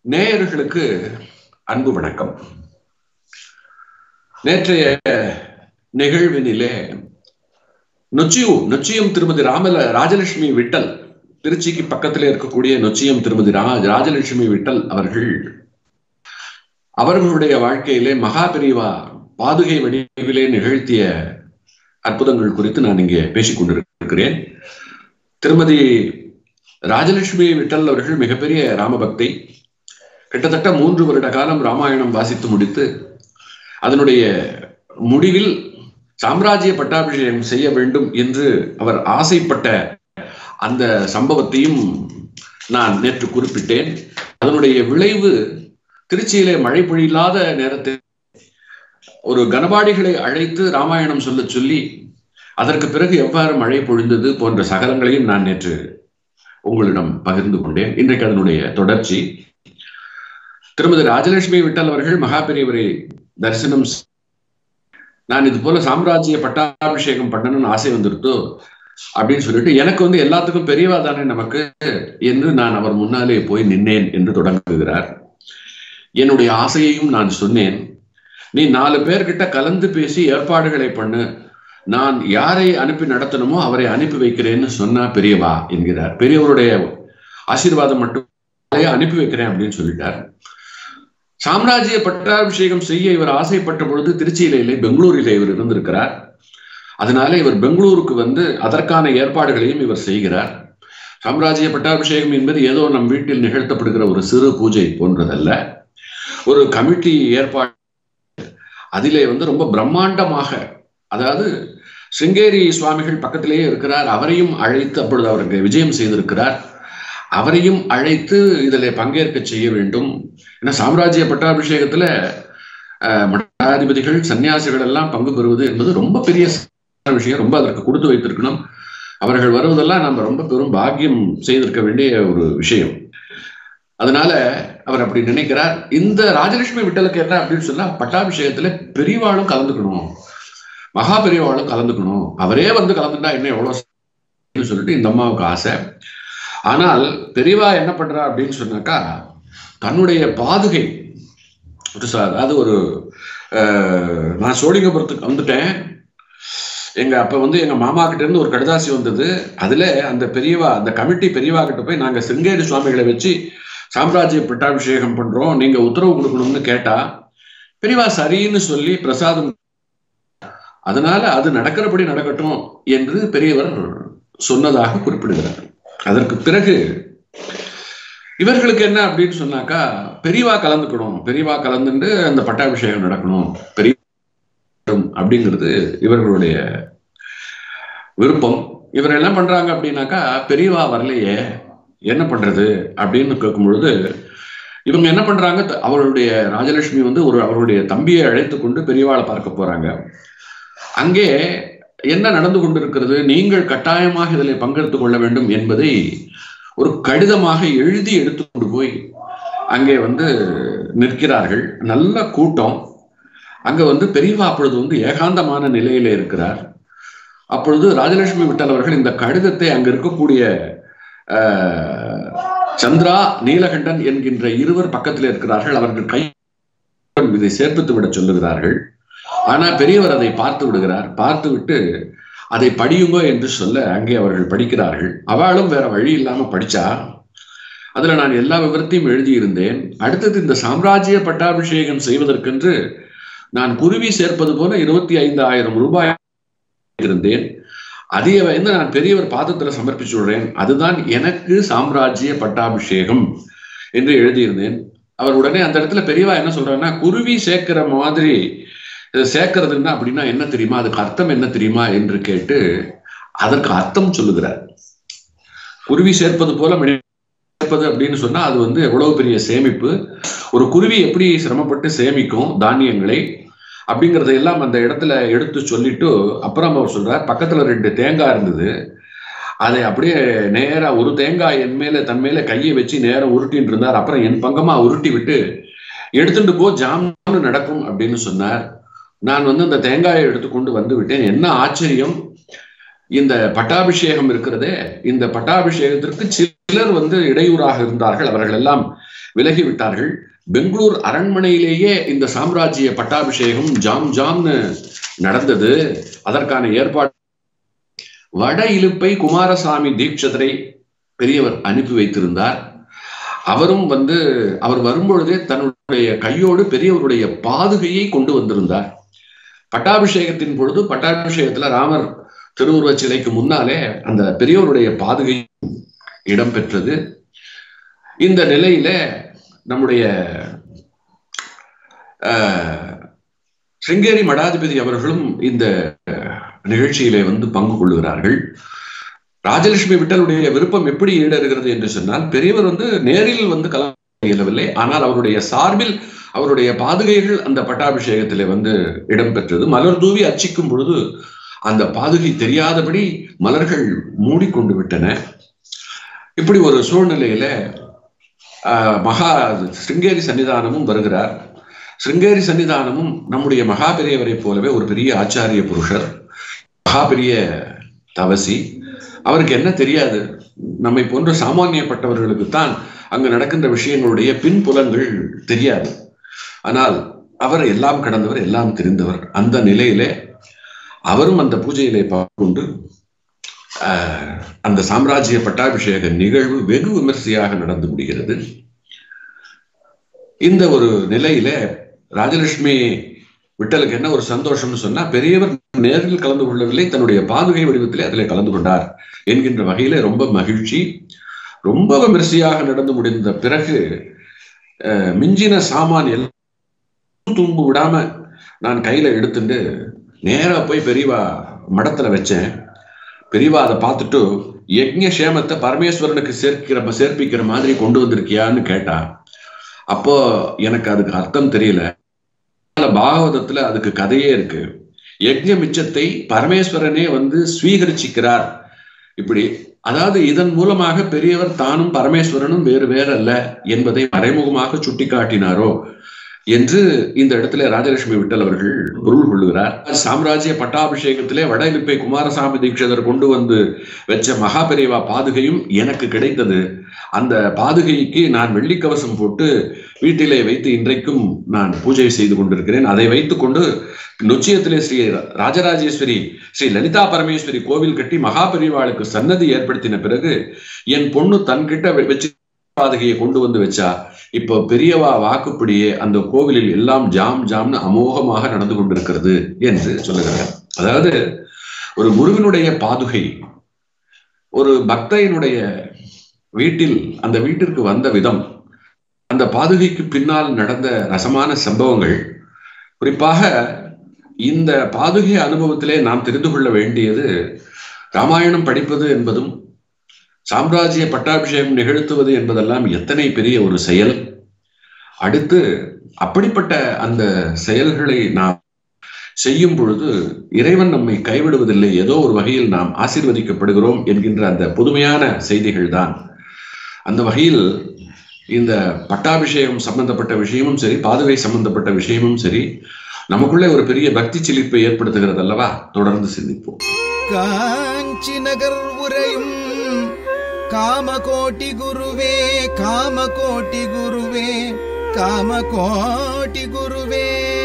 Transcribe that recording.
நேயர்களுக்கு அன்பு வணக்கம் நேற்றைய நிகழ்வினிலே நொச்சியூர் நொச்சியம் திருமதி ராமல ராஜலட்சுமி விட்டல் திருச்சிக்கு பக்கத்திலே இருக்கக்கூடிய நொச்சியம் திருமதி ரா ராஜலட்சுமி விட்டல் அவர்கள் அவர்களுடைய வாழ்க்கையிலே மகாபிரிவா பாதுகை வடிவிலே நிகழ்த்திய அற்புதங்கள் குறித்து நான் இங்கே பேசிக் கொண்டிருக்கிறேன் திருமதி ராஜலட்சுமி விட்டல் அவர்கள் மிகப்பெரிய ராமபக்தை கிட்டத்தட்ட மூன்று வருட காலம் ராமாயணம் வாசித்து முடித்து அதனுடைய முடிவில் சாம்ராஜ்ய பட்டாபிஷேகம் செய்ய வேண்டும் என்று அவர் ஆசைப்பட்ட அந்த சம்பவத்தையும் நான் நேற்று குறிப்பிட்டேன் அதனுடைய விளைவு திருச்சியிலே மழை பொழியில்லாத நேரத்தில் ஒரு கனபாடிகளை அழைத்து ராமாயணம் சொல்ல சொல்லி அதற்கு பிறகு எவ்வாறு மழை பொழிந்தது போன்ற சகலங்களையும் நான் நேற்று உங்களிடம் பகிர்ந்து கொண்டேன் இன்றைக்கு அதனுடைய தொடர்ச்சி திருமதி ராஜலட்சுமி விட்டல் அவர்கள் மகாபெரியவரை தரிசனம் நான் இது போல சாம்ராஜ்ய பட்டாபிஷேகம் பண்ணணும்னு ஆசை வந்துருத்தோ அப்படின்னு சொல்லிட்டு எனக்கு வந்து எல்லாத்துக்கும் பெரியவா தானே நமக்கு என்று நான் அவர் முன்னாலே போய் நின்னேன் என்று தொடங்குகிறார் என்னுடைய ஆசையையும் நான் சொன்னேன் நீ நாலு பேர்கிட்ட கலந்து பேசி ஏற்பாடுகளை பண்ணு நான் யாரை அனுப்பி நடத்தணுமோ அவரை அனுப்பி வைக்கிறேன்னு சொன்னா பெரியவா என்கிறார் பெரியவருடைய ஆசீர்வாதம் மட்டும் அனுப்பி வைக்கிறேன் அப்படின்னு சொல்லிட்டார் சாம்ராஜ்ய பட்டாபிஷேகம் செய்ய இவர் ஆசைப்பட்ட பொழுது திருச்சியில இல்லை பெங்களூரிலே இவர் இருந்திருக்கிறார் அதனால இவர் பெங்களூருக்கு வந்து அதற்கான ஏற்பாடுகளையும் இவர் செய்கிறார் சாம்ராஜ்ய பட்டாபிஷேகம் என்பது ஏதோ நம் வீட்டில் நிகழ்த்தப்படுகிற ஒரு சிறு பூஜை போன்றதல்ல ஒரு கமிட்டி ஏற்பாடு அதிலே வந்து ரொம்ப பிரம்மாண்டமாக அதாவது சிங்கேரி சுவாமிகள் பக்கத்திலேயே இருக்கிறார் அவரையும் அழைத்து அப்பொழுது அவருக்கு விஜயம் செய்திருக்கிறார் அவரையும் அழைத்து இதில் பங்கேற்க செய்ய வேண்டும் ஏன்னா சாம்ராஜ்ய பட்டாபிஷேகத்துல மட்டாதிபதிகள் சன்னியாசிகள் எல்லாம் பங்கு பெறுவது என்பது ரொம்ப பெரிய விஷயம் ரொம்ப அதற்கு கொடுத்து வைத்திருக்கணும் அவர்கள் வருவதெல்லாம் நம்ம ரொம்ப பெரும் பாக்கியம் செய்திருக்க வேண்டிய ஒரு விஷயம் அதனால அவர் அப்படி நினைக்கிறார் இந்த ராஜலட்சுமி விட்டலுக்கு என்ன அப்படின்னு சொன்னா பட்டாபிஷேகத்துல பெரியவாளும் கலந்துக்கணும் மகா பெரியவாளும் கலந்துக்கணும் அவரே வந்து கலந்துட்டா என்ன எவ்வளவு சொல்லிட்டு இந்த அம்மாவுக்கு ஆசை ஆனால் பெரியவா என்ன பண்றா அப்படின்னு சொன்னாக்கா தன்னுடைய பாதுகை அது ஒரு நான் சோழிங்கபுரத்துக்கு வந்துட்டேன் எங்க அப்ப வந்து எங்க மாமா கிட்ட இருந்து ஒரு கடுதாசி வந்தது அதுல அந்த பெரியவா அந்த கமிட்டி பெரியவா கிட்ட போய் நாங்க சிங்கேரி சுவாமிகளை வச்சு சாம்ராஜ்ய பட்டாபிஷேகம் பண்றோம் நீங்க உத்தரவு கொடுக்கணும்னு கேட்டா பெரியவா சரின்னு சொல்லி பிரசாதம் அதனால அது நடக்கிறபடி நடக்கட்டும் என்று பெரியவர் சொன்னதாக குறிப்பிடுகிறார் அதற்கு பிறகு இவர்களுக்கு என்ன அப்படின்னு சொன்னாக்கா பெரியவா கலந்துக்கணும் பெரியவா கலந்துட்டு அந்த பட்டாபிஷேகம் நடக்கணும் பெரிய அப்படிங்கிறது இவர்களுடைய விருப்பம் இவர் என்ன பண்றாங்க அப்படின்னாக்கா பெரியவா வரலையே என்ன பண்றது அப்படின்னு கேட்கும் பொழுது இவங்க என்ன பண்றாங்க அவருடைய ராஜலட்சுமி வந்து ஒரு அவருடைய தம்பியை அழைத்து கொண்டு பெரியவாளை பார்க்க போறாங்க அங்கே என்ன நடந்து கொண்டிருக்கிறது நீங்கள் கட்டாயமாக இதில் பங்கெடுத்துக் கொள்ள வேண்டும் என்பதை ஒரு கடிதமாக எழுதி எடுத்துக்கொண்டு போய் அங்கே வந்து நிற்கிறார்கள் நல்ல கூட்டம் அங்க வந்து பெரியவா அப்பொழுது வந்து ஏகாந்தமான நிலையில இருக்கிறார் அப்பொழுது ராஜலட்சுமி விட்டல் அவர்கள் இந்த கடிதத்தை அங்க இருக்கக்கூடிய சந்திரா நீலகண்டன் என்கின்ற இருவர் பக்கத்தில் இருக்கிறார்கள் அவர்கள் கை இதை சேர்ப்பித்து விட சொல்லுகிறார்கள் ஆனா பெரியவர் அதை பார்த்து விடுகிறார் பார்த்து விட்டு அதை படியுங்கோ என்று சொல்ல அங்கே அவர்கள் படிக்கிறார்கள் அவளும் வேற வழி இல்லாம படிச்சா அதுல நான் எல்லா விவரத்தையும் எழுதியிருந்தேன் அடுத்தது இந்த சாம்ராஜ்ய பட்டாபிஷேகம் செய்வதற்கென்று நான் குருவி சேர்ப்பது போல இருபத்தி ஐந்து ஆயிரம் ரூபாய் இருந்தேன் அதை வந்து நான் பெரியவர் பாதத்துல சமர்ப்பிச்சு விடுறேன் அதுதான் எனக்கு சாம்ராஜ்ய பட்டாபிஷேகம் என்று எழுதியிருந்தேன் அவர் உடனே அந்த இடத்துல பெரியவா என்ன சொல்றாங்கன்னா குருவி சேர்க்கிற மாதிரி சேர்க்கறதுன்னா அப்படின்னா என்ன தெரியுமா அதுக்கு அர்த்தம் என்ன தெரியுமா என்று கேட்டு அதற்கு அர்த்தம் சொல்லுகிறார் குருவி சேர்ப்பது போல சேர்ப்பது அப்படின்னு சொன்னா அது வந்து எவ்வளவு பெரிய சேமிப்பு ஒரு குருவி எப்படி சிரமப்பட்டு சேமிக்கும் தானியங்களை அப்படிங்கறத எல்லாம் அந்த இடத்துல எடுத்து சொல்லிட்டு அப்புறம் அவர் சொல்றார் பக்கத்துல ரெண்டு தேங்காய் இருந்தது அதை அப்படியே நேரா ஒரு தேங்காய் என் மேல தன் மேல கையை வச்சு நேரம் உருட்டின்னு இருந்தார் அப்புறம் என் பங்கமா உருட்டி விட்டு எடுத்துட்டு போ ஜாம்னு நடக்கும் அப்படின்னு சொன்னார் நான் வந்து அந்த தேங்காயை எடுத்துக்கொண்டு வந்து விட்டேன் என்ன ஆச்சரியம் இந்த பட்டாபிஷேகம் இருக்கிறதே இந்த பட்டாபிஷேகத்திற்கு சிலர் வந்து இடையூறாக இருந்தார்கள் அவர்கள் எல்லாம் விலகிவிட்டார்கள் பெங்களூர் அரண்மனையிலேயே இந்த சாம்ராஜ்ய பட்டாபிஷேகம் ஜாம் ஜாம்னு நடந்தது அதற்கான ஏற்பாடு வட இலுப்பை குமாரசாமி தீட்சதரை பெரியவர் அனுப்பி வைத்திருந்தார் அவரும் வந்து அவர் வரும்பொழுதே தன்னுடைய கையோடு பெரியவருடைய பாதுகையை கொண்டு வந்திருந்தார் பட்டாபிஷேகத்தின் பொழுது பட்டாபிஷேகத்துல ராமர் திருவுருவச் சிலைக்கு முன்னாலே அந்த பெரியவருடைய பாதுகை இடம்பெற்றது இந்த நிலையில நம்முடைய சிருங்கேரி மடாதிபதி அவர்களும் இந்த நிகழ்ச்சியிலே வந்து பங்கு கொள்ளுகிறார்கள் ராஜலட்சுமி விட்டலுடைய விருப்பம் எப்படி ஈடறுகிறது என்று சொன்னால் பெரியவர் வந்து நேரில் வந்து கலந்து இயலவில்லை ஆனால் அவருடைய சார்பில் அவருடைய பாதுகைகள் அந்த பட்டாபிஷேகத்திலே வந்து இடம்பெற்றது மலர் தூவி அச்சிக்கும் பொழுது அந்த பாதுகை தெரியாதபடி மலர்கள் மூடிக்கொண்டு விட்டன இப்படி ஒரு சூழ்நிலையில மகா சிருங்கேரி சன்னிதானமும் வருகிறார் சிருங்கேரி சன்னிதானமும் நம்முடைய மகா பெரியவரை போலவே ஒரு பெரிய ஆச்சாரிய புருஷர் மகா பெரிய தவசி அவருக்கு என்ன தெரியாது நம்மை போன்ற சாமானியப்பட்டவர்களுக்கு தான் அங்கு நடக்கின்ற விஷயங்களுடைய பின்புலங்கள் தெரியாது ஆனால் அவர் எல்லாம் கடந்தவர் எல்லாம் தெரிந்தவர் அந்த நிலையிலே அவரும் அந்த பூஜையிலே கொண்டு அந்த சாம்ராஜ்ய பட்டாபிஷேக நிகழ்வு வெகு விமர்சையாக நடந்து முடிகிறது இந்த ஒரு நிலையில ராஜலட்சுமி விட்டலுக்கு என்ன ஒரு சந்தோஷம்னு சொன்னா பெரியவர் நேரில் கலந்து கொள்ளவில்லை தன்னுடைய பாதுகை வடிவத்திலே அதில் கலந்து கொண்டார் என்கின்ற வகையில ரொம்ப மகிழ்ச்சி ரொம்ப விமர்சையாக நடந்து முடிந்த பிறகு மிஞ்சின சாமான் எல்லாம் தும்பு விடாம நான் கையில எடுத்துட்டு நேரா போய் பெரியவா மடத்துல வச்சேன் பெரியவா அதை பார்த்துட்டு யஜ்ய சேமத்தை பரமேஸ்வரனுக்கு சேர்க்கிற சேர்ப்பிக்கிற மாதிரி கொண்டு வந்திருக்கியான்னு கேட்டா அப்போ எனக்கு அதுக்கு அர்த்தம் தெரியல பாகவதத்துல அதுக்கு கதையே இருக்கு யஜ்ய மிச்சத்தை பரமேஸ்வரனே வந்து ஸ்வீகரிச்சிக்கிறார் இப்படி அதாவது இதன் மூலமாக பெரியவர் தானும் பரமேஸ்வரனும் வேறு வேறு அல்ல என்பதை மறைமுகமாக சுட்டிக்காட்டினாரோ என்று இந்த இடத்துல ராஜலட்சுமி விட்டல் அவர்கள் பொருள் கொள்ளுகிறார் சாம்ராஜ்ய பட்டாபிஷேகத்திலே வட இலுப்பை குமாரசாமி தீட்சிதர் கொண்டு வந்து வச்ச மகாபெரிவா பாதுகையும் எனக்கு கிடைத்தது அந்த பாதுகைக்கு நான் வெள்ளிக்கவசம் போட்டு வீட்டிலே வைத்து இன்றைக்கும் நான் பூஜை செய்து கொண்டிருக்கிறேன் அதை வைத்துக்கொண்டு நொச்சியத்திலே ஸ்ரீ ராஜராஜேஸ்வரி ஸ்ரீ லலிதா பரமேஸ்வரி கோவில் கட்டி மகாபெரிவாளுக்கு சன்னதி ஏற்படுத்தின பிறகு என் பொண்ணு தன்கிட்ட வச்சு பாதகையை கொண்டு வந்து வச்சா இப்போ பெரியவா வாக்குப்படியே அந்த கோவிலில் எல்லாம் ஜாம் ஜாம்னு அமோகமாக நடந்து கொண்டிருக்கிறது என்று சொல்லுகிறார் அதாவது ஒரு குருவினுடைய பாதுகை ஒரு பக்தையினுடைய வீட்டில் அந்த வீட்டிற்கு வந்த விதம் அந்த பாதுகைக்கு பின்னால் நடந்த ரசமான சம்பவங்கள் குறிப்பாக இந்த பாதுகை அனுபவத்திலே நாம் தெரிந்து கொள்ள வேண்டியது ராமாயணம் படிப்பது என்பதும் சாம்ராஜ்ய பட்டாபிஷேகம் நிகழ்த்துவது என்பதெல்லாம் எத்தனை பெரிய ஒரு செயல் அடுத்து அப்படிப்பட்ட அந்த செயல்களை நாம் செய்யும் பொழுது இறைவன் நம்மை கைவிடுவதில்லை ஏதோ ஒரு வகையில் நாம் ஆசீர்வதிக்கப்படுகிறோம் என்கின்ற அந்த புதுமையான செய்திகள் தான் அந்த வகையில் இந்த பட்டாபிஷேகம் சம்பந்தப்பட்ட விஷயமும் சரி பாதுகை சம்பந்தப்பட்ட விஷயமும் சரி நமக்குள்ளே ஒரு பெரிய பக்தி சிலிப்பை ஏற்படுத்துகிறது அல்லவா தொடர்ந்து சிந்திப்போம் காஞ்சி நகர் உரையும் காமகோட்டி குருவே காமகோட்டி குருவே காமகோட்டி குருவே